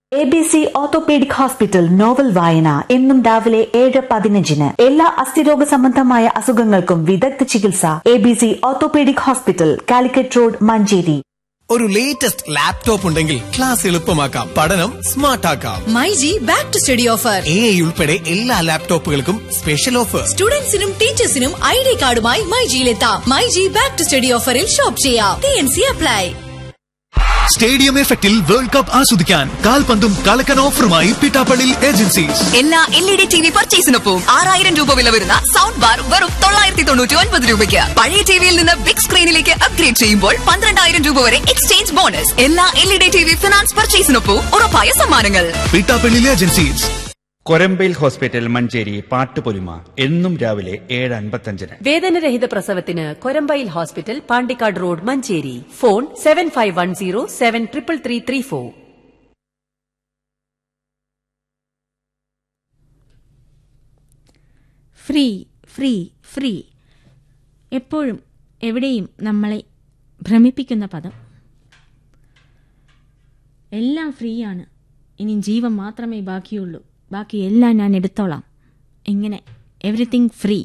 A B C orthopaedic hospital novel വായന എന്നും രാവിലെ ഏഴ് പതിനഞ്ചിന് എല്ലാ അസ്ഥിരോഗ സംബന്ധമായ അസുഖങ്ങൾക്കും വിദഗ്ധ ചികിത്സ A B C orthopaedic hospital Calicut road Manjeri ഒരു ലേറ്റസ്റ്റ് ലാപ്ടോപ്പ് ഉണ്ടെങ്കിൽ ക്ലാസ് എളുപ്പമാക്കാം പഠനം സ്മാർട്ട് ആക്കാം my G back to study offer A I ഉൾപ്പെടെ എല്ലാ ലാപ്ടോപ്പുകൾക്കും സ്പെഷ്യൽ ഓഫർ സ്റ്റുഡൻസിനും ടീച്ചേഴ്സിനും ഐ ഡി കാർഡുമായി മൈ ജിയിലെത്താം my G back to study ഓഫറിൽ ഷോപ്പ് ചെയ്യാം T N C apply stadium എഫക്റ്റിൽ വേൾഡ് കപ്പ് ആസ്വദിക്കാൻ കാൽപന്തും കളക്കൻ ഓഫറുമായി പിട്ടാപ്പള്ളി ഏജൻസീസ് എല്ലാ L E D T V പർച്ചേസിനൊപ്പം ആറായിരം രൂപ വില വരുന്ന സൗണ്ട് ബാർ വെറും തൊള്ളായിരത്തി തൊണ്ണൂറ്റി ഒൻപത് രൂപയ്ക്ക് പഴയ ടിവിയിൽ നിന്ന് ബിഗ് സ്ക്രീനിലേക്ക് അപ്ഗ്രേഡ് ചെയ്യുമ്പോൾ പന്ത്രണ്ടായിരം രൂപ വരെ എക്സ്ചേഞ്ച് ബോണസ് എല്ലാ L E D T V finance പർച്ചേസിനൊപ്പം ഉറപ്പായ സമ്മാനങ്ങൾ പിട്ടാപ്പള്ളി ഏജൻസീസ് കൊരമ്പയിൽ ഹോസ്പിറ്റൽ മഞ്ചേരി പാട്ടുപൊലിമ എന്നും രാവിലെ ഏഴ് അൻപത്തഞ്ചിന് വേദനരഹിത പ്രസവത്തിന് കൊരമ്പയിൽ hospital Pandikkad road Manjeri phone seven five one zero seven triple three three four three three three എപ്പോഴും എവിടെയും നമ്മളെ ഭ്രമിപ്പിക്കുന്ന പദം എല്ലാം ഫ്രീ ആണ് ഇനി ജീവൻ മാത്രമേ ബാക്കിയുള്ളൂ ബാക്കി എല്ലാം ഞാൻ എടുത്തോളാം എങ്ങനെ എവറിത്തിങ് ഫ്രീ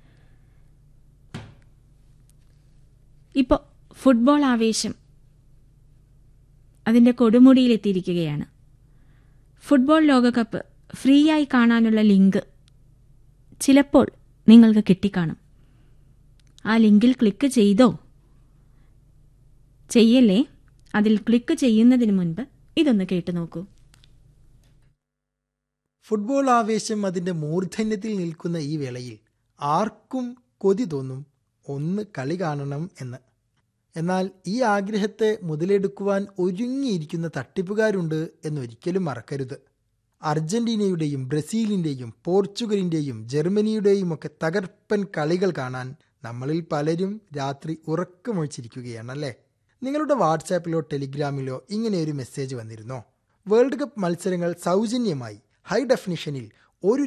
ഇപ്പോൾ ഫുട്ബോൾ ആവേശം അതിൻ്റെ കൊടുമുടിയിലെത്തിയിരിക്കുകയാണ് ഫുട്ബോൾ ലോകകപ്പ് ഫ്രീ ആയി കാണാനുള്ള ലിങ്ക് ചിലപ്പോൾ നിങ്ങൾക്ക് കിട്ടിക്കാണും ആ ലിങ്കിൽ ക്ലിക്ക് ചെയ്തോ ചെയ്യല്ലേ അതിൽ ക്ലിക്ക് ചെയ്യുന്നതിന് മുൻപ് ഇതൊന്ന് കേട്ടു നോക്കൂ ഫുട്ബോൾ ആവേശം അതിന്റെ മൂർധന്യത്തിൽ നിൽക്കുന്ന ഈ വേളയിൽ ആർക്കും കൊതി തോന്നും ഒന്ന് കളി കാണണം എന്ന് എന്നാൽ ഈ ആഗ്രഹത്തെ മുതലെടുക്കുവാൻ ഒരുങ്ങിയിരിക്കുന്ന തട്ടിപ്പുകാരുണ്ട് എന്നൊരിക്കലും മറക്കരുത് അർജന്റീനയുടെയും ബ്രസീലിന്റെയും പോർച്ചുഗലിന്റെയും ജർമ്മനിയുടെയും ഒക്കെ തകർപ്പൻ കളികൾ കാണാൻ നമ്മളിൽ പലരും രാത്രി ഉറക്കമൊഴിച്ചിരിക്കുകയാണല്ലേ നിങ്ങളുടെ വാട്സാപ്പിലോ ടെലിഗ്രാമിലോ ഇങ്ങനെ ഒരു മെസ്സേജ് വന്നിരുന്നോ വേൾഡ് കപ്പ് മത്സരങ്ങൾ സൗജന്യമായി ഹൈ ഡെഫിനിഷനിൽ ഒരു